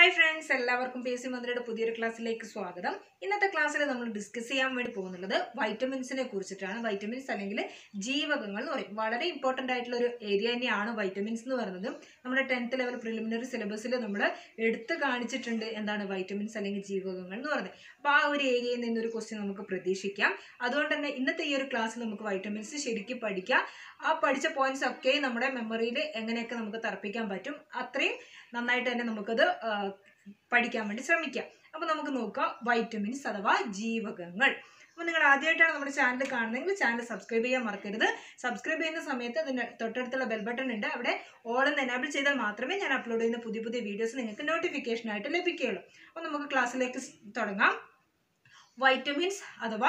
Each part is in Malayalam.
ഹായ് ഫ്രണ്ട്സ് എല്ലാവർക്കും പി എസ് സി മന്ത്രിയുടെ പുതിയൊരു ക്ലാസ്സിലേക്ക് സ്വാഗതം ഇന്നത്തെ ക്ലാസ്സിൽ നമ്മൾ ഡിസ്കസ് ചെയ്യാൻ വേണ്ടി പോകുന്നുള്ളത് വൈറ്റമിൻസിനെ കുറിച്ചിട്ടാണ് വൈറ്റമിൻസ് അല്ലെങ്കിൽ ജീവകങ്ങൾ എന്ന് പറയും വളരെ ഇമ്പോർട്ടൻ്റ് ആയിട്ടുള്ള ഒരു ഏരിയ തന്നെയാണ് വൈറ്റമിൻസ് എന്ന് പറയുന്നത് നമ്മുടെ ടെൻത്ത് ലെവൽ പ്രിലിമിനറി സിലബസിൽ നമ്മൾ എടുത്ത് കാണിച്ചിട്ടുണ്ട് എന്താണ് വൈറ്റമിൻസ് അല്ലെങ്കിൽ ജീവകങ്ങൾ എന്ന് പറയുന്നത് അപ്പോൾ ആ ഒരു ഏരിയയിൽ നിന്നൊരു ക്വസ്റ്റ്യൻ നമുക്ക് പ്രതീക്ഷിക്കാം അതുകൊണ്ട് തന്നെ ഇന്നത്തെ ഈ ഒരു ക്ലാസ്സിൽ നമുക്ക് വൈറ്റമിൻസ് ശരിക്കും പഠിക്കാം ആ പഠിച്ച പോയിന്റ്സ് ഒക്കെ നമ്മുടെ മെമ്മറിയിൽ എങ്ങനെയൊക്കെ നമുക്ക് തറപ്പിക്കാൻ പറ്റും അത്രയും നന്നായിട്ട് തന്നെ നമുക്കത് ആ, പഠിക്കാൻ വേണ്ടി ശ്രമിക്കാം അപ്പോൾ നമുക്ക് നോക്കാം വൈറ്റമിൻസ് അഥവാ ജീവകങ്ങൾ അപ്പോൾ നിങ്ങൾ ആദ്യമായിട്ടാണ് നമ്മുടെ ചാനൽ കാണുന്നതെങ്കിൽ ചാനൽ സബ്സ്ക്രൈബ് ചെയ്യാൻ മറക്കരുത് സബ്സ്ക്രൈബ് ചെയ്യുന്ന സമയത്ത് അതിൻ്റെ തൊട്ടടുത്തുള്ള ബെൽ ബട്ടൺ ഉണ്ട് അവിടെ ഓൾ എന്ന് എനാബിൾ ചെയ്താൽ മാത്രമേ ഞാൻ അപ്ലോഡ് ചെയ്യുന്ന പുതിയ പുതിയ വീഡിയോസ് നിങ്ങൾക്ക് നോട്ടിഫിക്കേഷൻ ആയിട്ട് ലഭിക്കുകയുള്ളൂ അപ്പോൾ നമുക്ക് ക്ലാസ്സിലേക്ക് സ് തുടങ്ങാം വൈറ്റമിൻസ് അഥവാ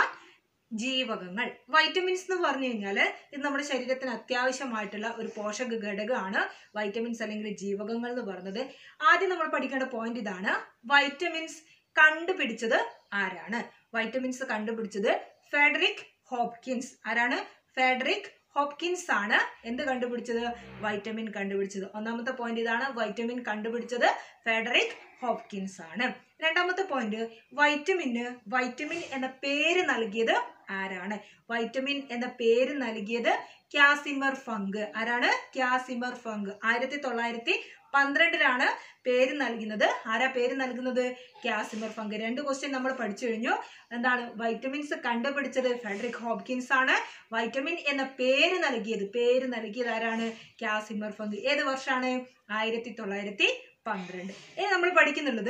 ജീവകങ്ങൾ വൈറ്റമിൻസ് എന്ന് പറഞ്ഞു കഴിഞ്ഞാൽ ഇത് നമ്മുടെ ശരീരത്തിന് അത്യാവശ്യമായിട്ടുള്ള ഒരു പോഷക ഘടകമാണ് വൈറ്റമിൻസ് അല്ലെങ്കിൽ ജീവകങ്ങൾ എന്ന് പറയുന്നത് ആദ്യം നമ്മൾ പഠിക്കേണ്ട പോയിന്റ് ഇതാണ് വൈറ്റമിൻസ് കണ്ടുപിടിച്ചത് ആരാണ് വൈറ്റമിൻസ് കണ്ടുപിടിച്ചത് ഫെഡറിക് ഹോപ്കിൻസ് ആരാണ് ഫെഡറിക് ഹോപ്കിൻസ് ആണ് എന്ത് കണ്ടുപിടിച്ചത് വൈറ്റമിൻ കണ്ടുപിടിച്ചത് ഒന്നാമത്തെ പോയിന്റ് ഇതാണ് വൈറ്റമിൻ കണ്ടുപിടിച്ചത് ഫെഡറിക് ഹോപ്കിൻസ് ആണ് രണ്ടാമത്തെ പോയിന്റ് വൈറ്റമിന് വൈറ്റമിൻ എന്ന പേര് നൽകിയത് ആരാണ് വൈറ്റമിൻ എന്ന പേര് നൽകിയത് ക്യാസിമർ ഫങ്ക് ആരാണ് ക്യാസിമർ ഫങ്ക് ആയിരത്തി തൊള്ളായിരത്തി പന്ത്രണ്ടിലാണ് പേര് നൽകുന്നത് ആരാ പേര് നൽകുന്നത് ക്യാസിമർ ഫങ്ക് രണ്ട് ക്വസ്റ്റ്യൻ നമ്മൾ പഠിച്ചു കഴിഞ്ഞു എന്താണ് വൈറ്റമിൻസ് കണ്ടുപിടിച്ചത് ഫെഡറിക് ഹോപ്കിൻസ് ആണ് വൈറ്റമിൻ എന്ന പേര് നൽകിയത് പേര് നൽകിയത് ആരാണ് ക്യാസിമർ ഫങ്ക് ഏത് വർഷമാണ് ആയിരത്തി തൊള്ളായിരത്തി പന്ത്രണ്ട് ഇനി നമ്മൾ പഠിക്കുന്നുള്ളത്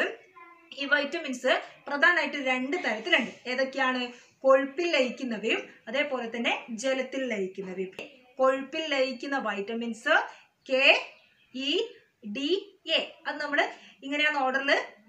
ഈ വൈറ്റമിൻസ് പ്രധാനമായിട്ട് രണ്ട് തരത്തിലുണ്ട് ഏതൊക്കെയാണ് കൊഴുപ്പിൽ ലയിക്കുന്നവയും അതേപോലെ തന്നെ ജലത്തിൽ ലയിക്കുന്നവയും കൊഴുപ്പിൽ ലയിക്കുന്ന vitamins K E D A അത് നമ്മൾ ഇങ്ങനെയാണ് ഓർഡറിൽ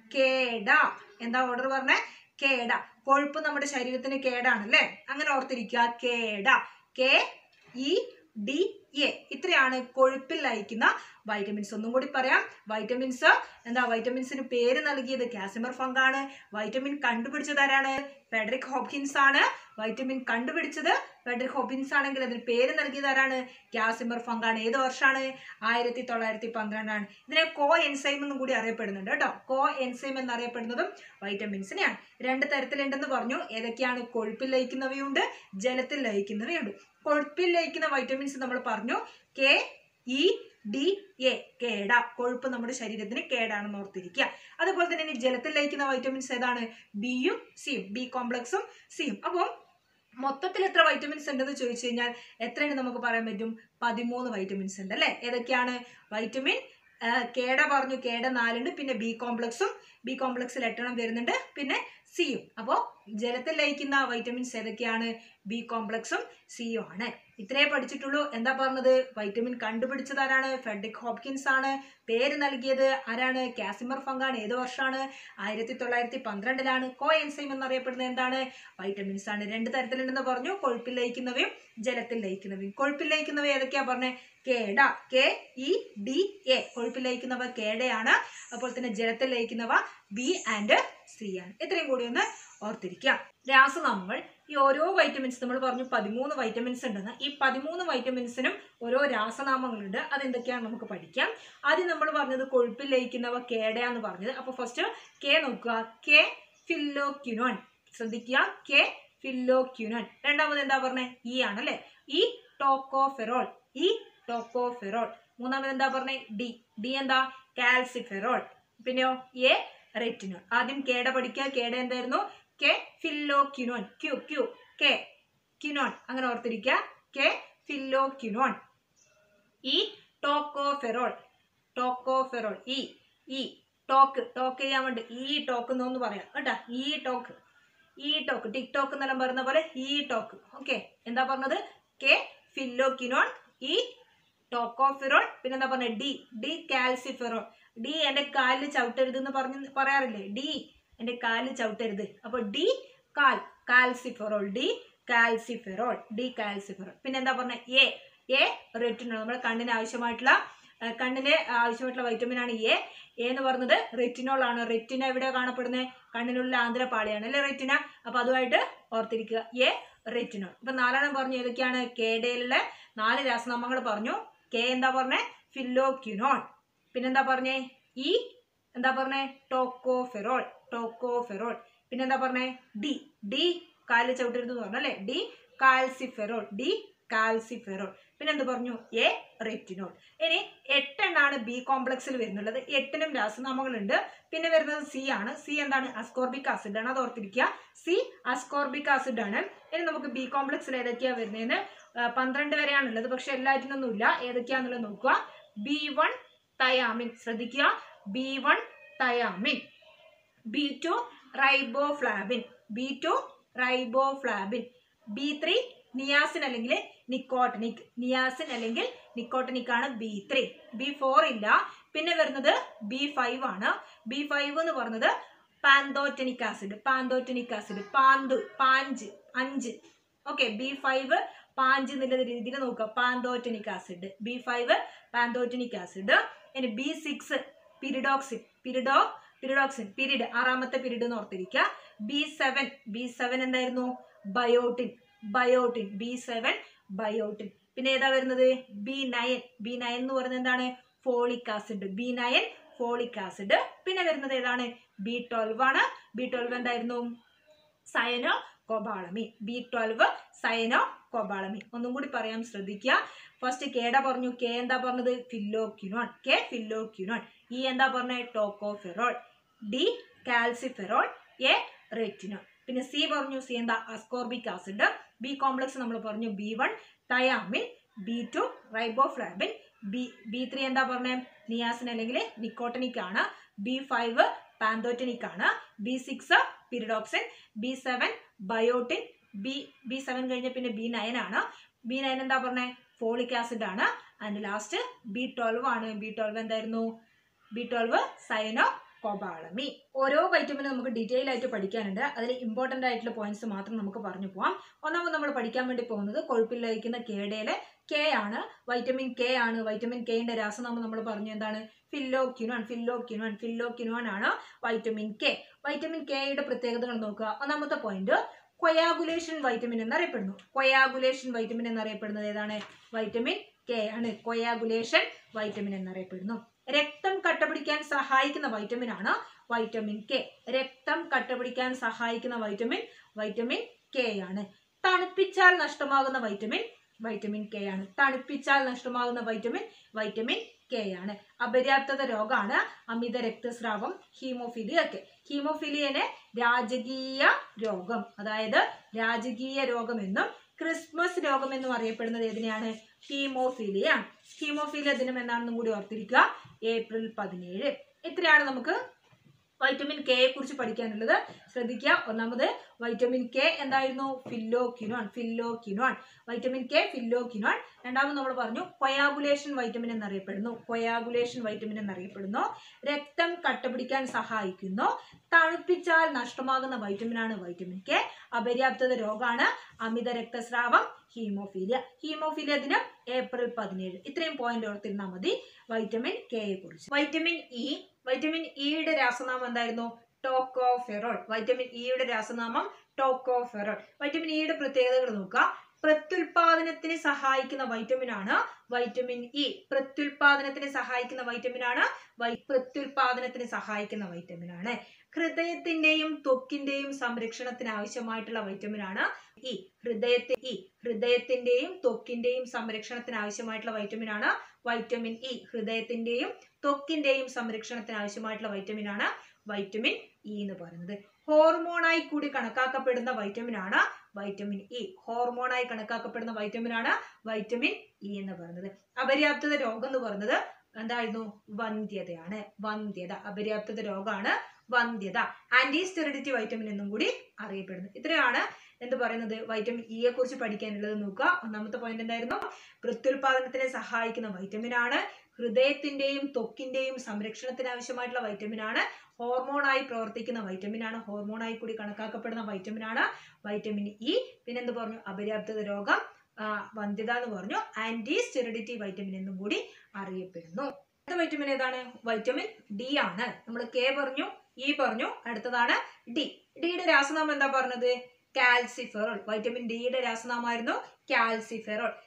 കേട എന്താ ഓർഡർ പറഞ്ഞ കേട കൊഴുപ്പ് നമ്മുടെ ശരീരത്തിന് കേടാണല്ലേ അങ്ങനെ ഓർത്തിരിക്കുക കേട കെ ഇ ഡി എ ഇത്രയാണ് കൊഴുപ്പിൽ ലയിക്കുന്ന വൈറ്റമിൻസ് ഒന്നും കൂടി പറയാം വൈറ്റമിൻസ് എന്താ വൈറ്റമിൻസിന് പേര് നൽകിയത് കാസിമർ ഫങ്ക് ആണ് വൈറ്റമിൻ കണ്ടുപിടിച്ചത് ആരാണ് ഫെഡറിക് ഹോപ്കിൻസ് ആണ് വൈറ്റമിൻ കണ്ടുപിടിച്ചത് ഫെഡറിക് ഹോപ്കിൻസ് ആണെങ്കിൽ അതിന് പേര് നൽകിയത് ആരാണ് കാസിമർ ഫങ്ക് ആണ് ഏത് വർഷമാണ് ആയിരത്തി തൊള്ളായിരത്തി പന്ത്രണ്ടാണ് ഇതിനെ കോ എൻസൈം എന്നും കൂടി അറിയപ്പെടുന്നുണ്ട് കേട്ടോ കോ എൻസൈം എന്നറിയപ്പെടുന്നതും വൈറ്റമിൻസിനെയാണ് രണ്ട് തരത്തിലുണ്ടെന്ന് പറഞ്ഞു ഏതൊക്കെയാണ് കൊഴുപ്പിൽ ലയിക്കുന്നവയുണ്ട് ജലത്തിൽ ലയിക്കുന്നവയുണ്ട് കൊഴുപ്പിൽ ലയിക്കുന്ന വൈറ്റമിൻസ് നമ്മൾ പറഞ്ഞു കെ ഇ ഡി എ കേട കൊഴുപ്പ് നമ്മുടെ ശരീരത്തിന് കേടാണെന്ന് ഓർത്തിരിക്കുക അതുപോലെ തന്നെ ഇനി ജലത്തിൽ ലയിക്കുന്ന വൈറ്റമിൻസ് ഏതാണ് ബിയും സിയും ബി കോംപ്ലക്സും സിയും അപ്പം മൊത്തത്തിൽ എത്ര വൈറ്റമിൻസ് ഉണ്ടെന്ന് ചോദിച്ചു കഴിഞ്ഞാൽ എത്രയാണ് നമുക്ക് പറയാൻ പറ്റും പതിമൂന്ന് വൈറ്റമിൻസ് ഉണ്ട് അല്ലേ ഏതൊക്കെയാണ് വൈറ്റമിൻ ആ, കേട പറഞ്ഞു കേട നാലുണ്ട് പിന്നെ ബി കോംപ്ലക്സും ബി കോംപ്ലക്സിൽ എട്ടെണ്ണം വരുന്നുണ്ട് പിന്നെ സിയും അപ്പോൾ ജലത്തിൽ ലയിക്കുന്ന വൈറ്റമിൻസ് ഏതൊക്കെയാണ് ബി കോംപ്ലക്സും സിയും ആണ് ഇത്രേ പഠിച്ചിട്ടുള്ളൂ എന്താ പറഞ്ഞത് വൈറ്റമിൻ കണ്ടുപിടിച്ചത് ആരാണ് ഫെഡറിക് ഹോപ്കിൻസ് ആണ് പേര് നൽകിയത് ആരാണ് കാസിമർ ഫങ്കാണ് ഏത് വർഷമാണ് ആയിരത്തി തൊള്ളായിരത്തി പന്ത്രണ്ടിലാണ് കോ എൻസൈം എന്നറിയപ്പെടുന്നത് എന്താണ് വൈറ്റമിൻസ് ആണ് രണ്ട് തരത്തിലുണ്ടെന്ന് പറഞ്ഞു കൊഴുപ്പിൽ ലയിക്കുന്നവയും ജലത്തിൽ ലയിക്കുന്നവയും കൊഴുപ്പിൽ ലയിക്കുന്നവ ഏതൊക്കെയാ പറഞ്ഞത് കേട കെ ഇ ഡി എ കൊഴുപ്പിൽ ലയിക്കുന്നവ കേടയാണ് അപ്പോൾ തന്നെ ജലത്തിൽ ലയിക്കുന്നവ ബി ആൻഡ് സി ആണ് ഇത്രയും കൂടി ഒന്ന് ഓർത്തിരിക്കുക രാസനാമങ്ങൾ ഈ ഓരോ വൈറ്റമിൻസ് നമ്മൾ പറഞ്ഞു പതിമൂന്ന് വൈറ്റമിൻസ് ഉണ്ടെന്ന് ഈ പതിമൂന്ന് വൈറ്റമിൻസിനും ഓരോ രാസനാമങ്ങളുണ്ട് അതെന്തൊക്കെയാണെന്ന് നമുക്ക് പഠിക്കാം ആദ്യം നമ്മൾ പറഞ്ഞത് കൊഴുപ്പിൽ ലയിക്കുന്നവ കേടയാന്ന് പറഞ്ഞത് അപ്പോൾ ഫസ്റ്റ് കെ നോക്കുക കെ ഫില്ലോക്യുനോൺ ശ്രദ്ധിക്കുക കെ ഫില്ലോക്യുനോൺ രണ്ടാമത് എന്താ പറഞ്ഞത് ഇ ആണല്ലേ ഈ ടോക്കോഫെറോൾ ഈ ടോക്കോഫെറോൾ മൂന്നാമത് എന്താ പറഞ്ഞത് ഡി ഡി എന്താ കാൽസിഫെറോൾ പിന്നെയോ എ റെറ്റിനോൾ ആദ്യം കേട പഠിക്കുക കേട എന്തായിരുന്നു K phylloquinone Q Q K quinone അങ്ങനെ ഓർത്തിരിക്കുക K phylloquinone E tocopherol tocopherol E E talk talk ചെയ്യാൻ വേണ്ടി ഈ ടോക്ക് എന്നൊന്ന് പറയാം കേട്ടാ ഈ ടോക്ക് ഈ ടോക്ക് ടിക്ടോക്ക് എന്നെല്ലാം പറയുന്ന പോലെ ഈ ടോക്ക് ഓക്കെ എന്താ പറഞ്ഞത് കെ ഫില്ലോക്യുനോൺ ഈ ടോക്കോഫിറോൾ പിന്നെന്താ പറഞ്ഞത് ഡി ഡി കാൽസിഫെറോൾ ഡി എൻ്റെ കാലിൽ ചവിട്ടരുത് എന്ന് പറഞ്ഞ് പറയാറില്ലേ ഡി എൻ്റെ കാലിൽ ചവിട്ടരുത് അപ്പോൾ D cal calciferol D calciferol D calciferol പിന്നെ എന്താ പറഞ്ഞ എ എ റെറ്റിനോൾ നമ്മുടെ കണ്ണിന് ആവശ്യമായിട്ടുള്ള ആ, കണ്ണിന് ആവശ്യമായിട്ടുള്ള വൈറ്റമിൻ ആണ് എ എ എന്ന് പറയുന്നത് റെറ്റിനോൾ ആണ് റെറ്റിന എവിടെ കാണപ്പെടുന്നത് കണ്ണിനുള്ള ആന്തരപാളിയാണ് അല്ലേ റെറ്റിന അപ്പൊ അതുമായിട്ട് ഓർത്തിരിക്കുക എ റെറ്റിനോൾ ഇപ്പൊ നാലെണ്ണം പറഞ്ഞു ഏതൊക്കെയാണ് കേഡയിലുള്ള നാല് രാസനാമങ്ങൾ പറഞ്ഞു കെ എന്താ പറഞ്ഞേ ഫില്ലോക്യുനോൺ പിന്നെന്താ പറഞ്ഞേ ഈ എന്താ പറഞ്ഞേ ടോക്കോഫെറോൾ ടോക്കോഫെറോൾ പിന്നെ എന്താ പറഞ്ഞേ ഡി ഡി കാലിൽ ചവിട്ടരുത് പറഞ്ഞു അല്ലേ ഡി കാൽസിഫെറോൾ ഡി കാൽസിഫെറോൾ പിന്നെ എന്ത് പറഞ്ഞു എ റെറ്റിനോൾ ഇനി എട്ടെണ്ണാണ് ബി കോംപ്ലക്സിൽ വരുന്നുള്ളത് എട്ടിനും രാസനാമങ്ങളുണ്ട് പിന്നെ വരുന്നത് സി ആണ് സി എന്താണ് അസ്കോർബിക് ആസിഡ് ആണ് അത് ഓർത്തിരിക്കുക സി അസ്കോർബിക് ആസിഡ് ആണ് ഇനി നമുക്ക് ബി കോംപ്ലക്സിൽ ഏതൊക്കെയാ വരുന്നതെന്ന് ആ, പന്ത്രണ്ട് വരെയാണുള്ളത് പക്ഷെ എല്ലാറ്റിനൊന്നും ഇല്ല ഏതൊക്കെയാന്നുള്ളത് നോക്കുക ബി വൺ തയാമിൻ ശ്രദ്ധിക്കുക B one thiamine B two riboflavin B two riboflavin B three niacin അല്ലെങ്കിൽ നിക്കോട്ടനിക് നിയാസിൻ അല്ലെങ്കിൽ നിക്കോട്ടനിക് ആണ് ബി ത്രീ ബി ഫോർ ഇല്ല പിന്നെ വരുന്നത് ബി ഫൈവ് ആണ് ബി ഫൈവ് എന്ന് പറയുന്നത് പാന്തോറ്റനിക് ആസിഡ് പാന്തോറ്റനിക് ആസിഡ് പാന്ത് പാഞ്ച് അഞ്ച് ഓക്കെ ബി ഫൈവ് പാഞ്ച് എന്നുള്ള രീതിയിൽ നോക്കുക pantothenic acid B five pantothenic acid ഇനി ബി സിക്സ് പിരിഡോക്സിൻ പിരിഡോ പിരിഡോക്സിൻ പിരിഡ് ആറാമത്തെ പിരിഡ് എന്ന് ഓർത്തിരിക്കുക ബി സെവൻ ബി സെവൻ എന്തായിരുന്നു biotin biotin B seven biotin പിന്നെ ഏതാ വരുന്നത് ബി നയൻ ബി നയൻ എന്ന് പറയുന്നത് എന്താണ് folic acid B nine folic acid പിന്നെ വരുന്നത് ഏതാണ് ബി ട്വൽവ് ആണ് ബി ട്വൽവ് എന്തായിരുന്നു cyanocobalamin B twelve cyanocobalamin ഒന്നും കൂടി പറയാൻ ശ്രദ്ധിക്കുക ഫസ്റ്റ് കേട പറഞ്ഞു കെ എന്താ പറഞ്ഞത് ഫില്ലോക്യുനോൺ കെ ഫില്ലോക്യുനോൺ ഇ എന്താ പറഞ്ഞത് tocopherol D calciferol A retinol പിന്നെ സി പറഞ്ഞു സി എന്താ അസ്കോർബിക് ആസിഡ് ബി കോംപ്ലക്സ് നമ്മൾ പറഞ്ഞു B one thiamine B two riboflavin B B three എന്താ പറഞ്ഞത് നിയാസിൻ അല്ലെങ്കിൽ നിക്കോട്ടനിക് ആണ് ബി ഫൈവ് പാന്തോറ്റനിക് ആണ് B six pyridoxine B seven biotin B B seven കഴിഞ്ഞ പിന്നെ ബി നയൻ ആണ് ബി നയൻ എന്താ പറഞ്ഞത് ഫോളിക് ആസിഡ് ആണ് ആൻഡ് ലാസ്റ്റ് ബി ട്വൽവ് ആണ് ബി ട്വൽവ് എന്തായിരുന്നു ബി ട്വൽവ് സൈനോ കൊബാളമി ഓരോ വൈറ്റമിനും നമുക്ക് ഡീറ്റെയിൽ ആയിട്ട് പഠിക്കാനുണ്ട് അതിൽ ഇമ്പോർട്ടൻ്റ് ആയിട്ടുള്ള പോയിന്റ്സ് മാത്രം നമുക്ക് പറഞ്ഞു പോവാം ഒന്നാമത് നമ്മൾ പഠിക്കാൻ വേണ്ടി പോകുന്നത് കൊഴുപ്പിൽ ലയിക്കുന്ന കേടയിലെ കെ ആണ് വൈറ്റമിൻ കെ ആണ് വൈറ്റമിൻ കെയുടെ രാസനാമം നമ്മൾ പറഞ്ഞു എന്താണ് ഫില്ലോക്യുനോൺ ഫില്ലോക്യുനോൺ ഫില്ലോക്യുനോൺ ആണ് വൈറ്റമിൻ കെ വൈറ്റമിൻ കെയുടെ പ്രത്യേകതകൾ നോക്കുക ഒന്നാമത്തെ പോയിന്റ് കൊയാഗുലേഷൻ വൈറ്റമിൻ എന്നറിയപ്പെടുന്നു കൊയാഗുലേഷൻ വൈറ്റമിൻ എന്നറിയപ്പെടുന്നത് ഏതാണ് വൈറ്റമിൻ കെ ആണ് കൊയാഗുലേഷൻ വൈറ്റമിൻ എന്നറിയപ്പെടുന്നു രക്തം കട്ടപിടിക്കാൻ സഹായിക്കുന്ന വൈറ്റമിൻ ആണ് വൈറ്റമിൻ കെ രക്തം കട്ടപിടിക്കാൻ സഹായിക്കുന്ന വൈറ്റമിൻ വൈറ്റമിൻ കെ ആണ് തണുപ്പിച്ചാൽ നഷ്ടമാകുന്ന വൈറ്റമിൻ വൈറ്റമിൻ കെ ആണ് തണുപ്പിച്ചാൽ നഷ്ടമാകുന്ന വൈറ്റമിൻ വൈറ്റമിൻ കെ ആണ് അപര്യാപ്തത രോഗമാണ് അമിത രക്തസ്രാവം ഹീമോഫിലിയ ഒക്കെ ഹീമോഫിലിയനെ രാജകീയ രോഗം അതായത് രാജകീയ രോഗം എന്നും ക്രിസ്മസ് രോഗം എന്നും അറിയപ്പെടുന്നത് ഏതിനെയാണ് ഹീമോഫീലിയ ഹീമോഫീലിയ ദിനം എന്നാണെന്നും കൂടി ഓർത്തിരിക്കുക ഏപ്രിൽ പതിനേഴ് ഇത്രയാണ് നമുക്ക് വൈറ്റമിൻ കെയെ കുറിച്ച് പഠിക്കാനുള്ളത് ശ്രദ്ധിക്കുക ഒന്നാമത് വൈറ്റമിൻ കെ എന്തായിരുന്നു phylloquinone phylloquinone vitamin K phylloquinone രണ്ടാമത് നമ്മൾ പറഞ്ഞു കൊയാഗുലേഷൻ വൈറ്റമിൻ എന്നറിയപ്പെടുന്നു കൊയാഗുലേഷൻ വൈറ്റമിൻ എന്നറിയപ്പെടുന്നു രക്തം കട്ടപിടിക്കാൻ സഹായിക്കുന്നു തണുപ്പിച്ചാൽ നഷ്ടമാകുന്ന വൈറ്റമിനാണ് വൈറ്റമിൻ കെ അപര്യാപ്തത രോഗമാണ് അമിത രക്തസ്രാവം ഹീമോഫീലിയ ഹീമോഫീലിയ ദിനം ഏപ്രിൽ പതിനേഴ് ഇത്രയും പോയിന്റ് ഓർത്തിരുന്നാൽ മതി വൈറ്റമിൻ കെയെ കുറിച്ച് വൈറ്റമിൻ ഇ വൈറ്റമിൻ ഇയുടെ രാസനാമം എന്തായിരുന്നു ടോക്കോഫെറോൾ വൈറ്റമിൻ ഇയുടെ രാസനാമം ടോക്കോഫെറോൾ വൈറ്റമിൻ ഇയുടെ പ്രത്യേകതകൾ നോക്കുക പ്രത്യുൽപാദനത്തിന് സഹായിക്കുന്ന വൈറ്റമിൻ ആണ് വൈറ്റമിൻ ഇ പ്രത്യുൽപാദനത്തിന് സഹായിക്കുന്ന വൈറ്റമിൻ ആണ് വൈ- പ്രത്യുൽപാദനത്തിന് സഹായിക്കുന്ന വൈറ്റമിൻ ആണ് ഹൃദയത്തിന്റെയും ത്വക്കിന്റെയും സംരക്ഷണത്തിന് ആവശ്യമായിട്ടുള്ള വൈറ്റമിൻ ആണ് ഇ ഹൃദയത്തി ഇ ഹൃദയത്തിന്റെയും ത്വക്കിന്റെയും സംരക്ഷണത്തിന് ആവശ്യമായിട്ടുള്ള വൈറ്റമിൻ ആണ് വൈറ്റമിൻ ഇ ഹൃദയത്തിന്റെയും ത്വക്കിന്റെയും സംരക്ഷണത്തിന് ആവശ്യമായിട്ടുള്ള വൈറ്റമിൻ ആണ് വൈറ്റമിൻ ഇ എന്ന് പറയുന്നത് ഹോർമോണായി കൂടി കണക്കാക്കപ്പെടുന്ന വൈറ്റമിൻ ആണ് വൈറ്റമിൻ ഇ ഹോർമോണായി കണക്കാക്കപ്പെടുന്ന വൈറ്റമിൻ ആണ് വൈറ്റമിൻ ഇ എന്ന് പറയുന്നത് അപര്യാപ്തത രോഗം എന്ന് പറയുന്നത് എന്തായിരുന്നു വന്ധ്യതയാണ് വന്ധ്യത അപര്യാപ്തത രോഗമാണ് വന്ധ്യത ആന്റി സ്റ്റെറിഡിറ്റി വൈറ്റമിൻ എന്നും കൂടി അറിയപ്പെടുന്നു ഇത്രയാണ് എന്ത് പറയുന്നത് വൈറ്റമിൻ ഇയെ കുറിച്ച് പഠിക്കാനുള്ളത് നോക്കുക ഒന്നാമത്തെ പോയിന്റ് എന്തായിരുന്നു പ്രത്യുൽപാദനത്തിനെ സഹായിക്കുന്ന വൈറ്റമിൻ ആണ് ഹൃദയത്തിന്റെയും ത്വക്കിന്റെയും സംരക്ഷണത്തിന് ആവശ്യമായിട്ടുള്ള വൈറ്റമിൻ ആണ് ഹോർമോണായി പ്രവർത്തിക്കുന്ന വൈറ്റമിൻ ആണ് ഹോർമോണായി കൂടി കണക്കാക്കപ്പെടുന്ന വൈറ്റമിൻ ആണ് വൈറ്റമിൻ ഇ പിന്നെ എന്ത് പറഞ്ഞു അപര്യാപ്തത രോഗം ആ, വന്ധ്യത എന്ന് പറഞ്ഞു ആന്റി സ്റ്റെറിഡിറ്റി വൈറ്റമിൻ എന്നും കൂടി അറിയപ്പെടുന്നു അടുത്ത വൈറ്റമിൻ ഏതാണ് വൈറ്റമിൻ ഡി ആണ് നമ്മൾ കെ പറഞ്ഞു ഇ പറഞ്ഞു അടുത്തതാണ് ഡി ഡിയുടെ രാസനാമം എന്താ പറഞ്ഞത് കാൽസിഫെറോൾ വൈറ്റമിൻ ഡിയുടെ രാസനാമമായിരുന്നു കാൽസിഫെറോൾ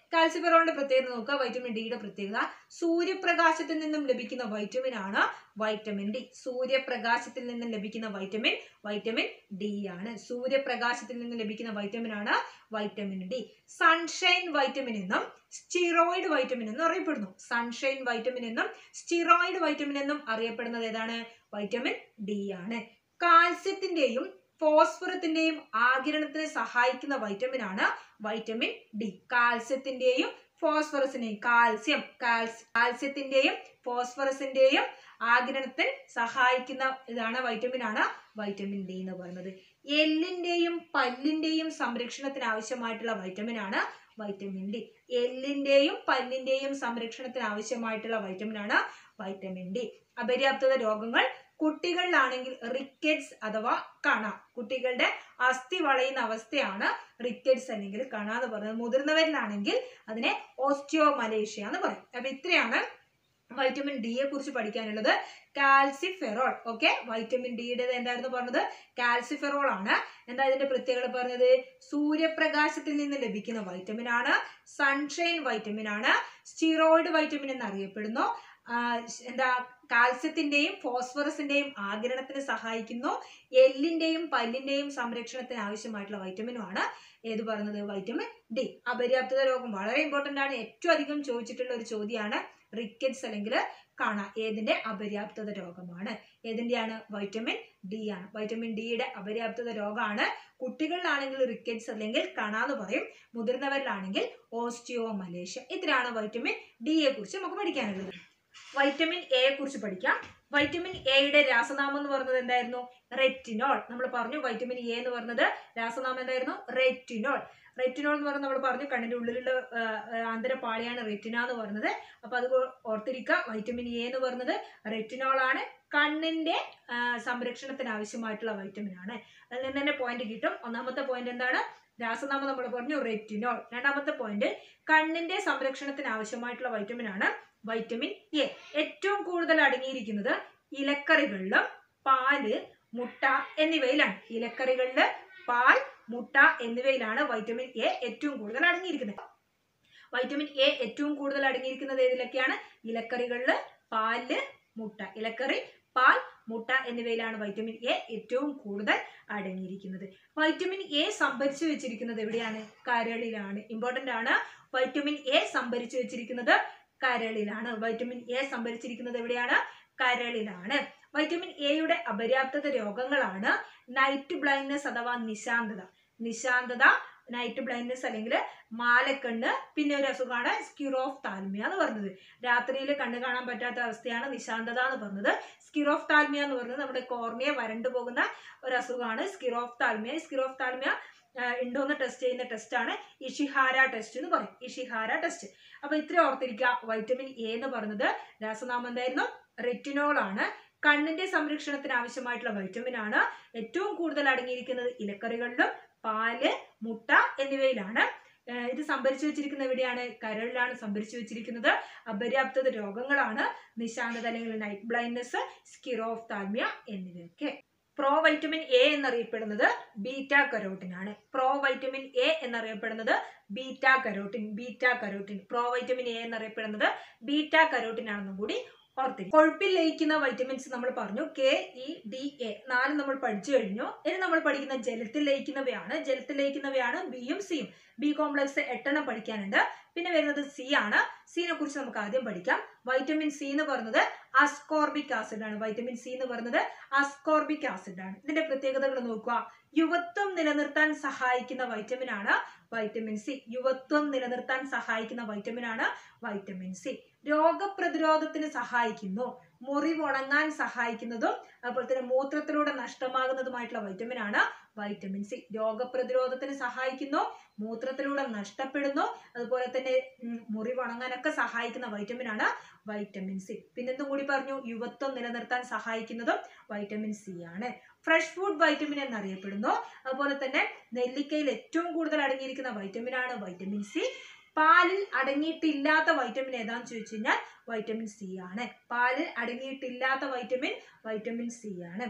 കാൽസ്യഫെറോളിന്റെ പ്രത്യേകത നോക്കുക വൈറ്റമിൻ ഡിയുടെ പ്രത്യേകത സൂര്യപ്രകാശത്തിൽ നിന്നും ലഭിക്കുന്ന വൈറ്റമിൻ ആണ് വൈറ്റമിൻ ഡി സൂര്യപ്രകാശത്തിൽ നിന്നും ലഭിക്കുന്ന വൈറ്റമിൻ വൈറ്റമിൻ ഡി ആണ് സൂര്യപ്രകാശത്തിൽ നിന്നും ലഭിക്കുന്ന വൈറ്റമിൻ ആണ് വൈറ്റമിൻ ഡി സൺഷൈൻ വൈറ്റമിൻ എന്നും സ്റ്റിറോയിഡ് വൈറ്റമിൻ എന്നും അറിയപ്പെടുന്നു സൺഷൈൻ വൈറ്റമിൻ എന്നും സ്റ്റിറോയിഡ് വൈറ്റമിൻ എന്നും അറിയപ്പെടുന്നത് ഏതാണ് വൈറ്റമിൻ ഡി ആണ് കാൽസ്യത്തിന്റെയും ഫോസ്ഫറത്തിന്റെയും ആകിരണത്തിന് സഹായിക്കുന്ന വൈറ്റമിൻ ആണ് വൈറ്റമിൻ ഡി കാൽസ്യത്തിന്റെയും ഫോസ്ഫറസിന്റെയും കാൽസ്യം കാൽസ്യ കാൽസ്യത്തിന്റെയും ഫോസ്ഫറസിന്റെയും ആകിരണത്തിൽ സഹായിക്കുന്ന ഇതാണ് വൈറ്റമിൻ ആണ് വൈറ്റമിൻ ഡി എന്ന് പറയുന്നത് എല്ലിന്റെയും പല്ലിന്റെയും സംരക്ഷണത്തിന് ആവശ്യമായിട്ടുള്ള വൈറ്റമിൻ ആണ് വൈറ്റമിൻ ഡി എല്ലിന്റെയും പല്ലിന്റെയും സംരക്ഷണത്തിന് ആവശ്യമായിട്ടുള്ള വൈറ്റമിൻ ആണ് വൈറ്റമിൻ ഡി അപര്യാപ്തത രോഗങ്ങൾ കുട്ടികളിലാണെങ്കിൽ റിക്കറ്റ്സ് അഥവാ കണ കുട്ടികളുടെ അസ്ഥി വളയുന്ന അവസ്ഥയാണ് റിക്കറ്റ്സ് അല്ലെങ്കിൽ കണ എന്ന് പറയുന്നത് മുതിർന്നവരിലാണെങ്കിൽ അതിനെ ഓസ്റ്റിയോ മലേഷ്യ എന്ന് പറയും അപ്പൊ ഇത്രയാണ് വൈറ്റമിൻ ഡിയെ കുറിച്ച് പഠിക്കാനുള്ളത് കാൽസിഫെറോൾ ഓക്കെ വൈറ്റമിൻ ഡിയുടെ എന്തായിരുന്നു പറഞ്ഞത് കാൽസിഫെറോൾ ആണ് എന്താ ഇതിന്റെ പ്രത്യേകത പറഞ്ഞത് സൂര്യപ്രകാശത്തിൽ നിന്ന് ലഭിക്കുന്ന വൈറ്റമിൻ ആണ് സൺഷൈൻ വൈറ്റമിൻ ആണ് സ്റ്റിറോയിഡ് വൈറ്റമിൻ എന്നറിയപ്പെടുന്നു ആ, എന്താ കാൽസ്യത്തിന്റെയും ഫോസ്ഫറസിന്റെയും ആകിരണത്തിന് സഹായിക്കുന്നു എല്ലിന്റെയും പല്ലിന്റെയും സംരക്ഷണത്തിന് ആവശ്യമായിട്ടുള്ള വൈറ്റമിനുമാണ് ഏത് പറയുന്നത് വൈറ്റമിൻ ഡി അപര്യാപ്തത രോഗം വളരെ ഇമ്പോർട്ടന്റ് ആണ് ഏറ്റവും അധികം ചോദിച്ചിട്ടുള്ള ഒരു ചോദ്യമാണ് റിക്കറ്റ്സ് അല്ലെങ്കിൽ കാണ ഏതിന്റെ അപര്യാപ്തത രോഗമാണ് ഏതിന്റെയാണ് വൈറ്റമിൻ ഡി ആണ് വൈറ്റമിൻ ഡിയുടെ അപര്യാപ്തത രോഗമാണ് കുട്ടികളിലാണെങ്കിൽ റിക്കറ്റ്സ് അല്ലെങ്കിൽ കണ എന്ന് പറയും മുതിർന്നവരിലാണെങ്കിൽ ഓസ്റ്റിയോ മലേഷ്യ ഇത്രയാണ് വൈറ്റമിൻ ഡിയെ കുറിച്ച് നമുക്ക് പഠിക്കാനുള്ളത് വൈറ്റമിൻ എയെ കുറിച്ച് പഠിക്കാം വൈറ്റമിൻ എയുടെ രാസനാമം എന്ന് പറയുന്നത് എന്തായിരുന്നു റെറ്റിനോൾ നമ്മൾ പറഞ്ഞു വൈറ്റമിൻ എ എന്ന് പറയുന്നത് രാസനാമം എന്തായിരുന്നു റെറ്റിനോൾ റെറ്റിനോൾ എന്ന് പറയുന്നത് നമ്മൾ പറഞ്ഞു കണ്ണിന്റെ ഉള്ളിലുള്ള ആ, ആ, ആന്തരപാളിയാണ് റെറ്റിന എന്ന് പറയുന്നത് അപ്പൊ അത് ഓ- ഓർത്തിരിക്കുക വൈറ്റമിൻ എ എന്ന് പറയുന്നത് റെറ്റിനോൾ ആണ് കണ്ണിന്റെ ആ, സംരക്ഷണത്തിന് ആവശ്യമായിട്ടുള്ള വൈറ്റമിൻ ആണ് അതിൽ നിന്ന് തന്നെ പോയിന്റ് കിട്ടും ഒന്നാമത്തെ പോയിന്റ് എന്താണ് രാസനാമം നമ്മൾ പറഞ്ഞു റെറ്റിനോൾ രണ്ടാമത്തെ പോയിന്റ് കണ്ണിന്റെ സംരക്ഷണത്തിന് ആവശ്യമായിട്ടുള്ള വൈറ്റമിൻ ആണ് വൈറ്റമിൻ എ ഏറ്റവും കൂടുതൽ അടങ്ങിയിരിക്കുന്നത് ഇലക്കറികളിലും പാല് മുട്ട എന്നിവയിലാണ് ഇലക്കറികളില് പാൽ മുട്ട എന്നിവയിലാണ് വൈറ്റമിൻ എ ഏറ്റവും കൂടുതൽ അടങ്ങിയിരിക്കുന്നത് വൈറ്റമിൻ എ ഏറ്റവും കൂടുതൽ അടങ്ങിയിരിക്കുന്നത് ഏതിലൊക്കെയാണ് ഇലക്കറികളില് പാല് മുട്ട ഇലക്കറി പാൽ മുട്ട എന്നിവയിലാണ് വൈറ്റമിൻ എ ഏറ്റവും കൂടുതൽ അടങ്ങിയിരിക്കുന്നത് വൈറ്റമിൻ എ സംഭരിച്ചു വെച്ചിരിക്കുന്നത് എവിടെയാണ് കരളിലാണ് ഇമ്പോർട്ടന്റ് ആണ് വൈറ്റമിൻ എ സംഭരിച്ചു വെച്ചിരിക്കുന്നത് കരളിലാണ് വൈറ്റമിൻ എ സംഭരിച്ചിരിക്കുന്നത് എവിടെയാണ് കരളിലാണ് വൈറ്റമിൻ എയുടെ അപര്യാപ്തത രോഗങ്ങളാണ് നൈറ്റ് ബ്ലൈൻഡ്നെസ് അഥവാ നിശാന്തത നിശാന്തത നൈറ്റ് ബ്ലൈൻഡ്നെസ് അല്ലെങ്കിൽ മാലക്കണ്ണ് പിന്നെ ഒരു അസുഖമാണ് സ്കിറോഫ് താൽമിയ എന്ന് പറഞ്ഞത് രാത്രിയിൽ കണ്ണ് കാണാൻ പറ്റാത്ത അവസ്ഥയാണ് നിശാന്തത എന്ന് പറഞ്ഞത് സ്കിറോഫ് താൽമിയ എന്ന് പറയുന്നത് നമ്മുടെ കോർണിയ വരണ്ടു പോകുന്ന ഒരു അസുഖമാണ് സ്കിറോഫ് താൽമിയ സ്കിറോഫ് താൽമിയ ഉണ്ടോന്ന് ടെസ്റ്റ് ചെയ്യുന്ന ടെസ്റ്റാണ് ഇഷിഹാര ടെസ്റ്റ് എന്ന് പറയും ഇഷിഹാര ടെസ്റ്റ് അപ്പൊ ഇത്ര ഓർത്തിരിക്കുക വൈറ്റമിൻ എ എന്ന് പറയുന്നത് രാസനാമം എന്തായിരുന്നു റെറ്റിനോൾ ആണ് കണ്ണിന്റെ സംരക്ഷണത്തിന് ആവശ്യമായിട്ടുള്ള വൈറ്റമിൻ ആണ് ഏറ്റവും കൂടുതൽ അടങ്ങിയിരിക്കുന്നത് ഇലക്കറികളിലും പാല് മുട്ട എന്നിവയിലാണ് ഏഹ് ഇത് സംഭരിച്ചു വെച്ചിരിക്കുന്ന എവിടെയാണ് കരളിലാണ് സംഭരിച്ചു വെച്ചിരിക്കുന്നത് അപര്യാപ്തത രോഗങ്ങളാണ് നിശാന്തത അല്ലെങ്കിൽ നൈറ്റ് ബ്ലൈൻഡ്നെസ് സ്കിറോഫ് താൽമിയ എന്നിവയൊക്കെ പ്രോ വൈറ്റമിൻ എ എന്നറിയപ്പെടുന്നത് ബീറ്റ കരോട്ടിൻ ആണ് പ്രോ വൈറ്റമിൻ എ എന്നറിയപ്പെടുന്നത് beta carotene beta carotene pro vitamin A എന്നറിയപ്പെടുന്നത് ബീറ്റ കരോട്ടിൻ ആണെന്നും കൂടി ഓർത്തിരിക്കും കൊഴുപ്പിൽ ലയിക്കുന്ന വൈറ്റമിൻസ് നമ്മൾ പറഞ്ഞു കെ ഇ ഡി എ നാല് നമ്മൾ പഠിച്ചു കഴിഞ്ഞു ഇനി നമ്മൾ പഠിക്കുന്ന ജലത്തിൽ ലയിക്കുന്നവയാണ് ജലത്തിൽ ലയിക്കുന്നവയാണ് ബിയും സിയും ബി കോംപ്ലക്സ് എട്ടെണ്ണം പഠിക്കാനുണ്ട് പിന്നെ വരുന്നത് സി ആണ് സിനെ കുറിച്ച് നമുക്ക് ആദ്യം പഠിക്കാം വൈറ്റമിൻ സി എന്ന് പറയുന്നത് അസ്കോർബിക് ആസിഡ് ആണ് വൈറ്റമിൻ സി എന്ന് പറയുന്നത് അസ്കോർബിക് ആസിഡ് ആണ് ഇതിന്റെ പ്രത്യേകതകൾ നോക്കുക യുവത്വം നിലനിർത്താൻ സഹായിക്കുന്ന വൈറ്റമിൻ ആണ് വൈറ്റമിൻ സി യുവത്വം നിലനിർത്താൻ സഹായിക്കുന്ന വൈറ്റമിൻ ആണ് വൈറ്റമിൻ സി രോഗപ്രതിരോധത്തിന് സഹായിക്കുന്നു മുറിവ് ഉണങ്ങാൻ സഹായിക്കുന്നതും അതുപോലെ തന്നെ മൂത്രത്തിലൂടെ നഷ്ടമാകുന്നതുമായിട്ടുള്ള വൈറ്റമിൻ ആണ് വൈറ്റമിൻ സി രോഗപ്രതിരോധത്തിന് സഹായിക്കുന്നു മൂത്രത്തിലൂടെ നഷ്ടപ്പെടുന്നു അതുപോലെ തന്നെ ഉം, മുറിവ് ഉണങ്ങാനൊക്കെ സഹായിക്കുന്ന വൈറ്റമിൻ ആണ് വൈറ്റമിൻ സി പിന്നെന്തും കൂടി പറഞ്ഞു യുവത്വം നിലനിർത്താൻ സഹായിക്കുന്നതും വൈറ്റമിൻ സി ആണ് ഫ്രഷ് ഫുഡ് വൈറ്റമിൻ എന്നറിയപ്പെടുന്നു അതുപോലെ തന്നെ നെല്ലിക്കയിൽ ഏറ്റവും കൂടുതൽ അടങ്ങിയിരിക്കുന്ന വൈറ്റമിൻ ആണ് വൈറ്റമിൻ സി പാലിൽ അടങ്ങിയിട്ടില്ലാത്ത വൈറ്റമിൻ ഏതാന്ന് ചോദിച്ചു കഴിഞ്ഞാൽ വൈറ്റമിൻ സി ആണ് പാലിൽ അടങ്ങിയിട്ടില്ലാത്ത വൈറ്റമിൻ വൈറ്റമിൻ സി ആണ്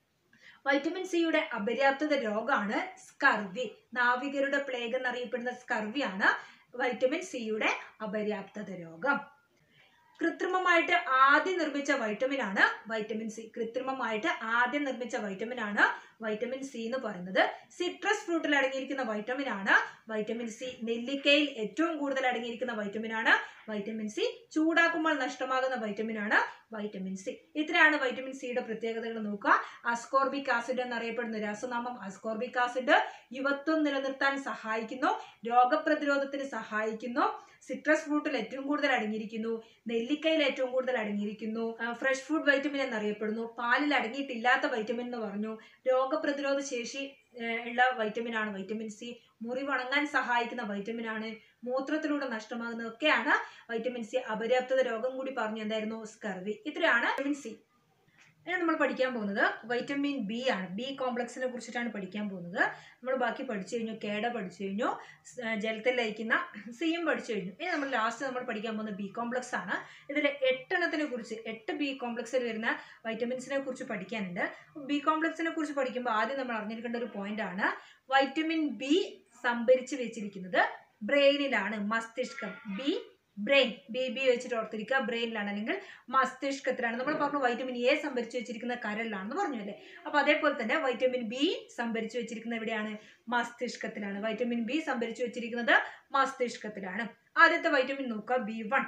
വൈറ്റമിൻ സിയുടെ അപര്യാപ്തത രോഗമാണ് സ്കർവി നാവികരുടെ പ്ലേഗ് എന്നറിയപ്പെടുന്ന സ്കർവിയാണ് വൈറ്റമിൻ സിയുടെ അപര്യാപ്തത രോഗം കൃത്രിമമായിട്ട് ആദ്യം നിർമ്മിച്ച വൈറ്റമിൻ ആണ് വൈറ്റമിൻ സി കൃത്രിമമായിട്ട് ആദ്യം നിർമ്മിച്ച വൈറ്റമിൻ ആണ് വൈറ്റമിൻ സി എന്ന് പറയുന്നത് സിട്രസ് ഫ്രൂട്ടിൽ അടങ്ങിയിരിക്കുന്ന വൈറ്റമിൻ ആണ് വൈറ്റമിൻ സി നെല്ലിക്കയിൽ ഏറ്റവും കൂടുതൽ അടങ്ങിയിരിക്കുന്ന വൈറ്റമിൻ ആണ് വൈറ്റമിൻ സി ചൂടാക്കുമ്പോൾ നഷ്ടമാകുന്ന വൈറ്റമിൻ ആണ് വൈറ്റമിൻ സി ഇത്രയാണ് വൈറ്റമിൻ സിയുടെ പ്രത്യേകതകൾ നോക്കുക അസ്കോർബിക് ആസിഡ് എന്നറിയപ്പെടുന്ന രാസനാമം അസ്കോർബിക് ആസിഡ് യുവത്വം നിലനിർത്താൻ സഹായിക്കുന്നു രോഗപ്രതിരോധത്തിന് സഹായിക്കുന്നു സിട്രസ് ഫ്രൂട്ടിൽ ഏറ്റവും കൂടുതൽ അടങ്ങിയിരിക്കുന്നു നെല്ലിക്കയിൽ ഏറ്റവും കൂടുതൽ അടങ്ങിയിരിക്കുന്നു ഫ്രഷ് ഫുഡ് വൈറ്റമിൻ എന്നറിയപ്പെടുന്നു പാലിൽ അടങ്ങിയിട്ടില്ലാത്ത വൈറ്റമിൻ എന്ന് പറഞ്ഞു രോഗപ്രതിരോധ ശേഷി ഏഹ്, ഉള്ള വൈറ്റമിൻ ആണ് വൈറ്റമിൻ സി മുറിവണങ്ങാൻ സഹായിക്കുന്ന വൈറ്റമിൻ ആണ് മൂത്രത്തിലൂടെ നഷ്ടമാകുന്നതൊക്കെയാണ് വൈറ്റമിൻ സി അപര്യാപ്തത രോഗം കൂടി പറഞ്ഞു എന്തായിരുന്നു സ്കർവി ഇത്രയാണ് വൈറ്റമിൻ സി ഇനി നമ്മൾ പഠിക്കാൻ പോകുന്നത് വൈറ്റമിൻ ബി ആണ് ബി കോംപ്ലക്സിനെ കുറിച്ചിട്ടാണ് പഠിക്കാൻ പോകുന്നത് നമ്മൾ ബാക്കി പഠിച്ചു കഴിഞ്ഞു കേട പഠിച്ചു കഴിഞ്ഞു സ്- ഏർ ജലത്തിൽ ലയിക്കുന്ന സിയും പഠിച്ചു കഴിഞ്ഞു ഇനി നമ്മൾ ലാസ്റ്റ് നമ്മൾ പഠിക്കാൻ പോകുന്നത് ബി കോംപ്ലക്സ് ആണ് ഇതിൽ എട്ടെണ്ണത്തിനെ കുറിച്ച് എട്ട് ബി കോംപ്ലക്സിൽ വരുന്ന വൈറ്റമിൻസിനെ കുറിച്ച് പഠിക്കാനുണ്ട് ബി കോംപ്ലക്സിനെ കുറിച്ച് പഠിക്കുമ്പോൾ ആദ്യം നമ്മൾ അറിഞ്ഞിരിക്കേണ്ട ഒരു പോയിന്റ് ആണ് വൈറ്റമിൻ ബി സംഭരിച്ച് വെച്ചിരിക്കുന്നത് ബ്രെയിനിലാണ് മസ്തിഷ്കം ബി ബ്രെയിൻ ബി ബി വെച്ചിട്ട് ഓർത്തിരിക്കുക ബ്രെയിനിലാണ് അല്ലെങ്കിൽ മസ്തിഷ്കത്തിലാണ് നമ്മൾ പറഞ്ഞു വൈറ്റമിൻ എ സംഭരിച്ച് വെച്ചിരിക്കുന്ന കരളിലാണെന്ന് പറഞ്ഞു അല്ലേ അപ്പൊ അതേപോലെ തന്നെ വൈറ്റമിൻ ബി സംഭരിച്ച് വെച്ചിരിക്കുന്നത് എവിടെയാണ് മസ്തിഷ്കത്തിലാണ് വൈറ്റമിൻ ബി സംഭരിച്ച് വെച്ചിരിക്കുന്നത് മസ്തിഷ്കത്തിലാണ് ആദ്യത്തെ വൈറ്റമിൻ നോക്കുക ബി വൺ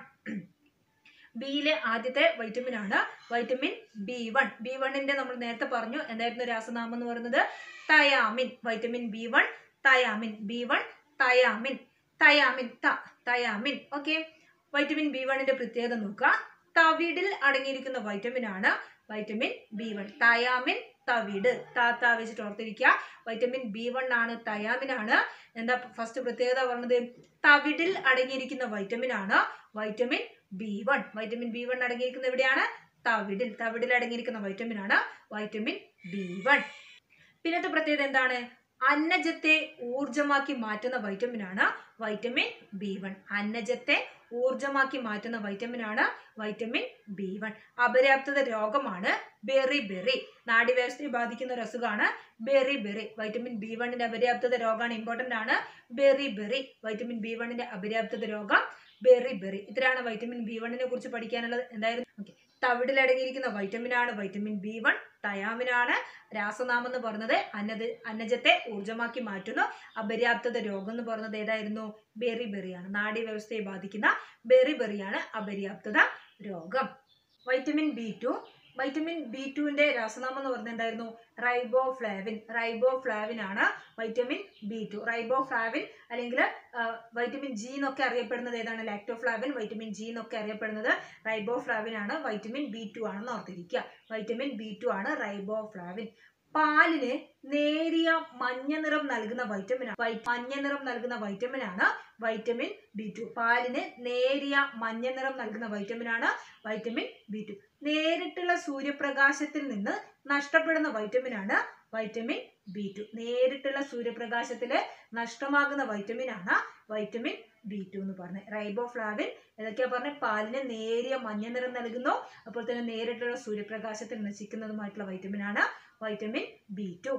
ബിയിലെ ആദ്യത്തെ വൈറ്റമിൻ ആണ് വൈറ്റമിൻ ബി വൺ ബി വണ്ണിന്റെ നമ്മൾ നേരത്തെ പറഞ്ഞു എന്തായിരുന്നു രാസനാമം എന്ന് പറയുന്നത് thiamine vitamin B one thiamine B one thiamine thiamine ത തയാമിൻ ഓക്കെ വൈറ്റമിൻ ബി വണ്ണിന്റെ പ്രത്യേകത നോക്കുക തവിടിൽ അടങ്ങിയിരിക്കുന്ന വൈറ്റമിൻ ആണ് വൈറ്റമിൻ ബി വൺ തയാമിൻ തവിട് താത്ത വെച്ചിട്ട് ഓർത്തിരിക്കുക വൈറ്റമിൻ ബി വൺ ആണ് തയാമിൻ ആണ് എന്താ ഫസ്റ്റ് പ്രത്യേകത പറഞ്ഞത് തവിടിൽ അടങ്ങിയിരിക്കുന്ന വൈറ്റമിൻ ആണ് vitamin B one vitamin B one അടങ്ങിയിരിക്കുന്ന എവിടെയാണ് തവിടിൽ തവിടിൽ അടങ്ങിയിരിക്കുന്ന വൈറ്റമിൻ ആണ് വൈറ്റമിൻ ബി വൺ പിന്നത്തെ പ്രത്യേകത എന്താണ് അന്നജത്തെ ഊർജമാക്കി മാറ്റുന്ന വൈറ്റമിൻ ആണ് വൈറ്റമിൻ ബി വൺ അന്നജത്തെ ഊർജമാക്കി മാറ്റുന്ന വൈറ്റമിൻ ആണ് വൈറ്റമിൻ ബി വൺ അപര്യാപ്തത രോഗമാണ് ബെറി ബെറി നാഡീവ്യവസ്ഥയെ ബാധിക്കുന്ന ഒരു അസുഖമാണ് ബെറി ബെറി വൈറ്റമിൻ ബി വണ്ണിന്റെ അപര്യാപ്തത രോഗമാണ് ഇമ്പോർട്ടന്റ് ആണ് ബെറി ബെറി വൈറ്റമിൻ ബി വണ്ണിന്റെ അപര്യാപ്തത രോഗം ബെറി ബെറി ഇത്രയാണ് വൈറ്റമിൻ ബി വണ്ണിനെ കുറിച്ച് പഠിക്കാനുള്ളത് എന്തായിരുന്നു ഓക്കെ തവിടിൽ അടങ്ങിയിരിക്കുന്ന വൈറ്റമിൻ ആണ് വൈറ്റമിൻ ബി വൺ തയാമിനാണ് രാസനാമം എന്ന് പറഞ്ഞത് അന്നജ അന്നജത്തെ ഊർജമാക്കി മാറ്റുന്നു അപര്യാപ്തത രോഗം എന്ന് പറഞ്ഞത് ഏതായിരുന്നു ബെറി ബെറിയാണ് നാഡീ വ്യവസ്ഥയെ ബാധിക്കുന്ന ബെറി ബെറിയാണ് അപര്യാപ്തത രോഗം vitamin B two vitamin B ടുവിന്റെ രാസനാമം എന്ന് പറഞ്ഞത് എന്തായിരുന്നു റൈബോഫ്ലാവിൻ റൈബോഫ്ലാവിൻ ആണ് വൈറ്റമിൻ ബി ടു റൈബോഫ്ലാവിൻ അല്ലെങ്കിൽ വൈറ്റമിൻ ജി എന്നൊക്കെ അറിയപ്പെടുന്നത് ഏതാണ് ലാക്ടോഫ്ലാവിൻ വൈറ്റമിൻ ജി എന്നൊക്കെ അറിയപ്പെടുന്നത് റൈബോഫ്ലാവിൻ ആണ് വൈറ്റമിൻ ബി ടു ആണെന്ന് ഓർത്തിരിക്കുക വൈറ്റമിൻ ബി ടു ആണ് റൈബോഫ്ലാവിൻ പാലിന് നേരിയ മഞ്ഞ നിറം നൽകുന്ന വൈറ്റമിൻ മഞ്ഞ നിറം നൽകുന്ന വൈറ്റമിൻ ആണ് വൈറ്റമിൻ ബി ടു പാലിന് നേരിയ മഞ്ഞ നിറം നൽകുന്ന വൈറ്റമിൻ ആണ് വൈറ്റമിൻ ബി ടു നേരിട്ടുള്ള സൂര്യപ്രകാശത്തിൽ നിന്ന് നഷ്ടപ്പെടുന്ന വൈറ്റമിൻ ആണ് വൈറ്റമിൻ ബി ടു നേരിട്ടുള്ള സൂര്യപ്രകാശത്തിൽ നഷ്ടമാകുന്ന വൈറ്റമിൻ ആണ് വൈറ്റമിൻ ബി ടു എന്ന് പറഞ്ഞത് റൈബോഫ്ലാവിൻ ഏതൊക്കെയാ പറഞ്ഞ പാലിന് നേരിയ മഞ്ഞ നിറം നൽകുന്നു അപ്പോൾ തന്നെ നേരിട്ടുള്ള സൂര്യപ്രകാശത്തിൽ നശിക്കുന്നതുമായിട്ടുള്ള വൈറ്റമിൻ ആണ് vitamin B two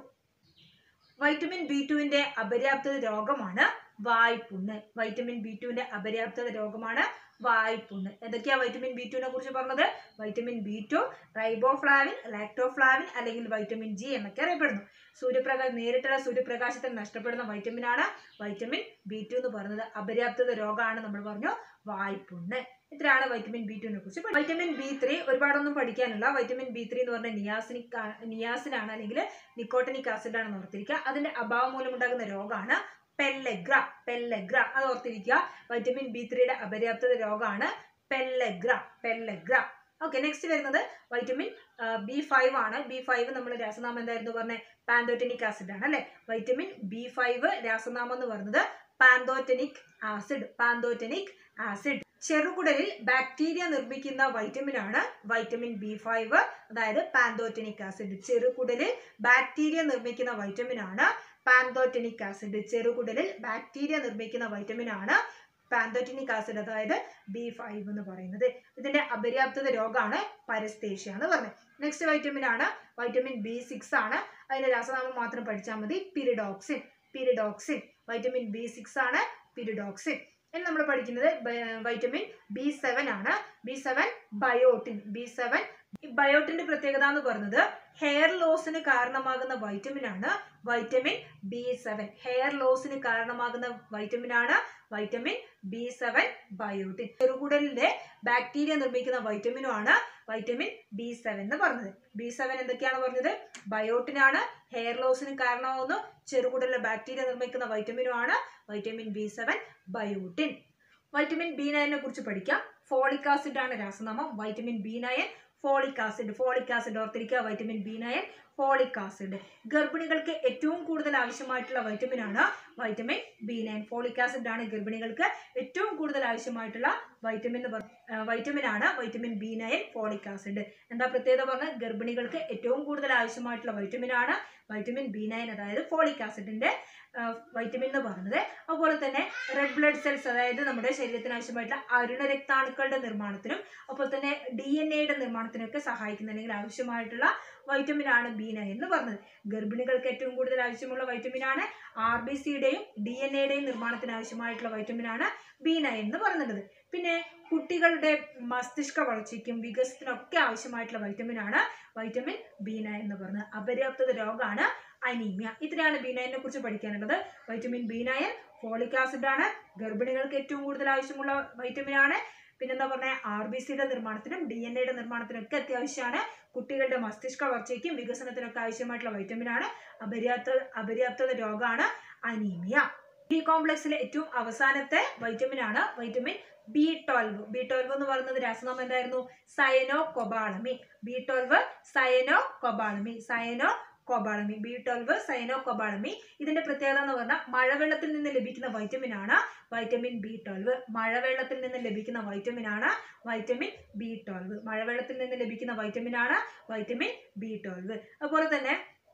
vitamin B ടുവിന്റെ അപര്യാപ്തത രോഗമാണ് വായ്പുണ്ണ് വൈറ്റമിൻ ബി ടുവിന്റെ അപര്യാപ്തത രോഗമാണ് വായ്പുണ്ണ് എന്തൊക്കെയാ വൈറ്റമിൻ ബി ടുവിനെ കുറിച്ച് പറഞ്ഞത് vitamin B two riboflavin lactoflavin അല്ലെങ്കിൽ വൈറ്റമിൻ ജി എന്നൊക്കെ അറിയപ്പെടുന്നു സൂര്യപ്രകാശം നേരിട്ടുള്ള സൂര്യപ്രകാശത്തിൽ നഷ്ടപ്പെടുന്ന വൈറ്റമിൻ ആണ് വൈറ്റമിൻ ബി ടു എന്ന് പറയുന്നത് അപര്യാപ്തത രോഗമാണ് നമ്മൾ പറഞ്ഞു വായ്പുണ്ണ് ഇത്രയാണ് വൈറ്റമിൻ ബി ടുവിനെ കുറിച്ച് പഠി- വൈറ്റമിൻ ബി ത്രീ ഒരുപാടൊന്നും പഠിക്കാനില്ല വൈറ്റമിൻ ബി ത്രീ എന്ന് പറഞ്ഞാൽ നിയാസിനിക് നിയാസിനാണ് അല്ലെങ്കിൽ നിക്കോട്ടനിക് ആസിഡ് ആണെന്ന് ഓർത്തിരിക്കുക അതിന്റെ അഭാവം മൂലം ഉണ്ടാകുന്ന രോഗമാണ് പെല്ലെഗ്ര പെല്ലെഗ്ര അത് ഓർത്തിരിക്കുക വൈറ്റമിൻ ബി ത്രീയുടെ അപര്യാപ്തത രോഗമാണ് പെല്ലെഗ്ര പെല്ലെഗ്ര ഓക്കെ നെക്സ്റ്റ് വരുന്നത് വൈറ്റമിൻ ബി ഫൈവ് ആണ് ബി ഫൈവ് നമ്മൾ രാസനാമം എന്തായിരുന്നു പറഞ്ഞത് പാന്തോറ്റനിക് ആസിഡ് ആണ് അല്ലെ വൈറ്റമിൻ ബി ഫൈവ് രാസനാമം എന്ന് പറയുന്നത് പാന്തോറ്റനിക് ആസിഡ് പാന്തോറ്റനിക് ആസിഡ് ചെറുകുടലിൽ ബാക്ടീരിയ നിർമ്മിക്കുന്ന വൈറ്റമിൻ ആണ് വൈറ്റമിൻ ബി ഫൈവ് അതായത് പാന്തോറ്റനിക് ആസിഡ് ചെറുകുടലിൽ ബാക്ടീരിയ നിർമ്മിക്കുന്ന വൈറ്റമിൻ ആണ് പാന്തോറ്റനിക് ആസിഡ് ചെറുകുടലിൽ ബാക്ടീരിയ നിർമ്മിക്കുന്ന വൈറ്റമിൻ ആണ് പാന്തോറ്റനിക് ആസിഡ് അതായത് ബി ഫൈവ് എന്ന് പറയുന്നത് ഇതിന്റെ അപര്യാപ്തത രോഗമാണ് പരസ്തേഷ്യ എന്ന് പറഞ്ഞത് നെക്സ്റ്റ് വൈറ്റമിൻ ആണ് വൈറ്റമിൻ ബി സിക്സ് ആണ് അതിന്റെ രാസനാമം മാത്രം പഠിച്ചാൽ മതി pyridoxine pyridoxine vitamin B six ആണ് പിരിഡോക്സിൻ ഇനി നമ്മൾ പഠിക്കുന്നത് വൈറ്റമിൻ ബി സെവൻ ആണ് B seven biotin B seven ബയോട്ടിന്റെ പ്രത്യേകത എന്ന് പറയുന്നത് ഹെയർ ലോസിന് കാരണമാകുന്ന വൈറ്റമിൻ ആണ് വൈറ്റമിൻ ബി സെവൻ ഹെയർ ലോസിന് കാരണമാകുന്ന വൈറ്റമിൻ ആണ് വൈറ്റമിൻ ബി സെവൻ ബയോട്ടിൻ ചെറുകുടലിലെ ബാക്ടീരിയ നിർമ്മിക്കുന്ന വൈറ്റമിനും ആണ് വൈറ്റമിൻ ബി സെവൻ എന്ന് പറഞ്ഞത് ബി സെവൻ എന്തൊക്കെയാണ് പറഞ്ഞത് ബയോട്ടിനാണ് ഹെയർ ലോസിന് കാരണമാകുന്നു ചെറുകുടലിലെ ബാക്ടീരിയ നിർമ്മിക്കുന്ന വൈറ്റമിനും ആണ് vitamin B seven biotin vitamin B നയനെ കുറിച്ച് പഠിക്കാം ഫോളിക് ആസിഡ് ആണ് രാസനാമം vitamin B nine folic acid folic acid ഓർത്തിരിക്കുക vitamin B nine folic acid ഗർഭിണികൾക്ക് ഏറ്റവും കൂടുതൽ ആവശ്യമായിട്ടുള്ള വൈറ്റമിൻ ആണ് vitamin B nine folic acid ആണ് ഗർഭിണികൾക്ക് ഏറ്റവും കൂടുതൽ ആവശ്യമായിട്ടുള്ള വൈറ്റമിൻ വൈറ്റമിൻ ആണ് vitamin B nine folic acid എന്താ പ്രത്യേകത പറഞ്ഞാൽ ഗർഭിണികൾക്ക് ഏറ്റവും കൂടുതൽ ആവശ്യമായിട്ടുള്ള വൈറ്റമിൻ ആണ് വൈറ്റമിൻ ബി നയൻ അതായത് ഫോളിക് ആസിഡിന്റെ വൈറ്റമിൻ എന്ന് പറയുന്നത് അതുപോലെ തന്നെ റെഡ് ബ്ലഡ് സെൽസ് അതായത് നമ്മുടെ ശരീരത്തിന് ആവശ്യമായിട്ടുള്ള അരുണ രക്താണുക്കളുടെ നിർമ്മാണത്തിനും അപ്പോൾ തന്നെ ഡി എൻ എയുടെ നിർമ്മാണത്തിനൊക്കെ സഹായിക്കുന്ന അല്ലെങ്കിൽ ആവശ്യമായിട്ടുള്ള വൈറ്റമിൻ ആണ് ബി നയൻ എന്ന് പറഞ്ഞത് ഗർഭിണികൾക്ക് ഏറ്റവും കൂടുതൽ ആവശ്യമുള്ള വൈറ്റമിൻ ആണ് ആർ ബി സിയുടെയും ഡി എൻ എയുടെയും നിർമ്മാണത്തിന് ആവശ്യമായിട്ടുള്ള വൈറ്റമിൻ ആണ് ബി നയൻ എന്ന് പറയുന്നത് പിന്നെ കുട്ടികളുടെ മസ്തിഷ്ക വളർച്ചയ്ക്കും വികസനത്തിനൊക്കെ ആവശ്യമായിട്ടുള്ള വൈറ്റമിൻ ആണ് വൈറ്റമിൻ ബി നയൻ എന്ന് പറയുന്നത് അപര്യാപ്തത രോഗമാണ് അനീമിയ ഇത്രയാണ് ബി നയനെ കുറിച്ച് പഠിക്കാനുള്ളത് vitamin B nine folic acid ആണ് ഗർഭിണികൾക്ക് ഏറ്റവും കൂടുതൽ ആവശ്യമുള്ള വൈറ്റമിൻ ആണ് പിന്നെന്താ പറഞ്ഞ ആർ ബി സിയുടെ നിർമ്മാണത്തിനും ഡി എൻ എയുടെ നിർമ്മാണത്തിനും ഒക്കെ അത്യാവശ്യമാണ് കുട്ടികളുടെ മസ്തിഷ്ക വളർച്ചയ്ക്കും വികസനത്തിനൊക്കെ ആവശ്യമായിട്ടുള്ള വൈറ്റമിൻ ആണ് അപര്യാപ്ത അപര്യാപ്തത രോഗമാണ് അനീമിയ ബി കോംപ്ലക്സിലെ ഏറ്റവും അവസാനത്തെ വൈറ്റമിൻ ആണ് vitamin B twelve B twelve എന്ന് പറയുന്നത് രാസനാമം എന്തായിരുന്നു cyanocobalamin B twelve cyanocobalamin cyanocobalamin B twelve cyanocobalamin ഇതിന്റെ പ്രത്യേകത എന്ന് പറഞ്ഞാൽ മഴവെള്ളത്തിൽ നിന്ന് ലഭിക്കുന്ന വൈറ്റമിൻ ആണ് വൈറ്റമിൻ ബി ട്വൽവ് മഴവെള്ളത്തിൽ നിന്ന് ലഭിക്കുന്ന വൈറ്റമിൻ ആണ് വൈറ്റമിൻ ബി ട്വൽവ് മഴവെള്ളത്തിൽ നിന്ന് ലഭിക്കുന്ന വൈറ്റമിൻ ആണ് വൈറ്റമിൻ ബി ട്വൽവ് അതുപോലെ തന്നെ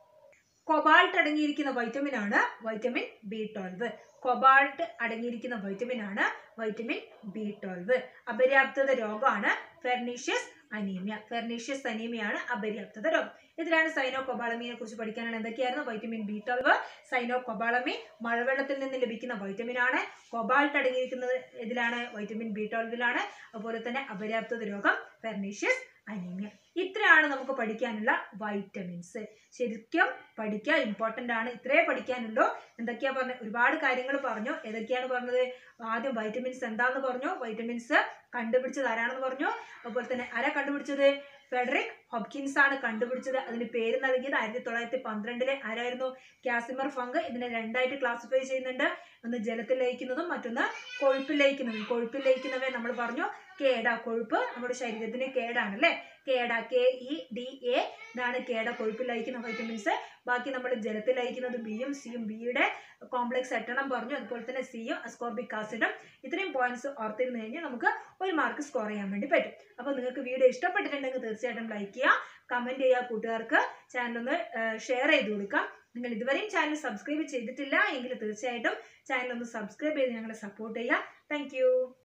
കൊബാൾട്ട് അടങ്ങിയിരിക്കുന്ന വൈറ്റമിൻ ആണ് വൈറ്റമിൻ ബി ട്വൽവ് കൊബാൾട്ട് അടങ്ങിയിരിക്കുന്ന വൈറ്റമിൻ ആണ് വൈറ്റമിൻ ബി ട്വൽവ് അപര്യാപ്തത രോഗമാണ് ഫെർണീഷ്യസ് അനീമിയ ഫെർണീഷ്യസ് അനീമിയാണ് അപര്യാപ്തത രോഗം ഇതിലാണ് സൈനോ കൊബാളമിയെ കുറിച്ച് പഠിക്കാനാണ് എന്തൊക്കെയായിരുന്നു vitamin B twelve cyanocobalamin മഴവെള്ളത്തിൽ നിന്ന് ലഭിക്കുന്ന വൈറ്റമിൻ ആണ് കൊബാൾട്ട് അടങ്ങിയിരിക്കുന്നത് ഇതിലാണ് വൈറ്റമിൻ ബി ട്വൽവിലാണ് അതുപോലെ തന്നെ അപര്യാപ്തത രോഗം ഫെർണീഷ്യസ് അനീമിയ ഇത്രയാണ് നമുക്ക് പഠിക്കാനുള്ള വൈറ്റമിൻസ് ശരിക്കും പഠിക്കാൻ ഇമ്പോർട്ടൻ്റ് ആണ് ഇത്രേ പഠിക്കാനുള്ളൂ എന്തൊക്കെയാ പറഞ്ഞത് ഒരുപാട് കാര്യങ്ങൾ പറഞ്ഞു ഏതൊക്കെയാണ് പറഞ്ഞത് ആദ്യം വൈറ്റമിൻസ് എന്താന്ന് പറഞ്ഞു വൈറ്റമിൻസ് കണ്ടുപിടിച്ചത് ആരാണെന്ന് പറഞ്ഞു അതുപോലെ തന്നെ ആരാ കണ്ടുപിടിച്ചത് ഫെഡറിക് ഹോപ്കിൻസ് ആണ് കണ്ടുപിടിച്ചത് അതിന് പേര് നൽകിയത് ആയിരത്തി തൊള്ളായിരത്തി പന്ത്രണ്ടിലെ ആരായിരുന്നു കാസിമർ ഫംഗ് ഇതിനെ രണ്ടായിട്ട് ക്ലാസിഫൈ ചെയ്യുന്നുണ്ട് ഒന്ന് ജലത്തിൽ ലയിക്കുന്നതും മറ്റൊന്ന് കൊഴുപ്പിൽ ലയിക്കുന്നതും കൊഴുപ്പിൽ ലയിക്കുന്നവയെ നമ്മൾ പറഞ്ഞു കേട കൊഴുപ്പ് നമ്മുടെ ശരീരത്തിന് കേടാണ് അല്ലേ കേട കെ ഇ ഡി എ ഇതാണ് കേട കൊഴുപ്പിൽ ലയിക്കുന്ന വൈറ്റമിൻസ് ബാക്കി നമ്മൾ ജലത്തിൽ ലയിക്കുന്നത് ബിയും സിയും ബിയുടെ കോംപ്ലക്സ് എട്ടെണ്ണം പറഞ്ഞു അതുപോലെ തന്നെ സിയും അസ്കോർബിക് ആസിഡും ഇത്രയും പോയിന്റ്സ് ഓർത്തിരുന്ന് കഴിഞ്ഞാൽ നമുക്ക് ഒരു മാർക്ക് സ്കോർ ചെയ്യാൻ വേണ്ടി പറ്റും അപ്പോൾ നിങ്ങൾക്ക് വീഡിയോ ഇഷ്ടപ്പെട്ടിട്ടുണ്ടെങ്കിൽ തീർച്ചയായിട്ടും ലൈക്ക് ചെയ്യുക കമൻറ്റ് ചെയ്യുക കൂട്ടുകാർക്ക് ചാനൽ ഒന്ന് ഷെയർ ചെയ്ത് കൊടുക്കാം നിങ്ങൾ ഇതുവരെയും ചാനൽ സബ്സ്ക്രൈബ് ചെയ്തിട്ടില്ല എങ്കിൽ തീർച്ചയായിട്ടും ചാനൽ ഒന്ന് സബ്സ്ക്രൈബ് ചെയ്ത് ഞങ്ങളെ സപ്പോർട്ട് ചെയ്യുക താങ്ക്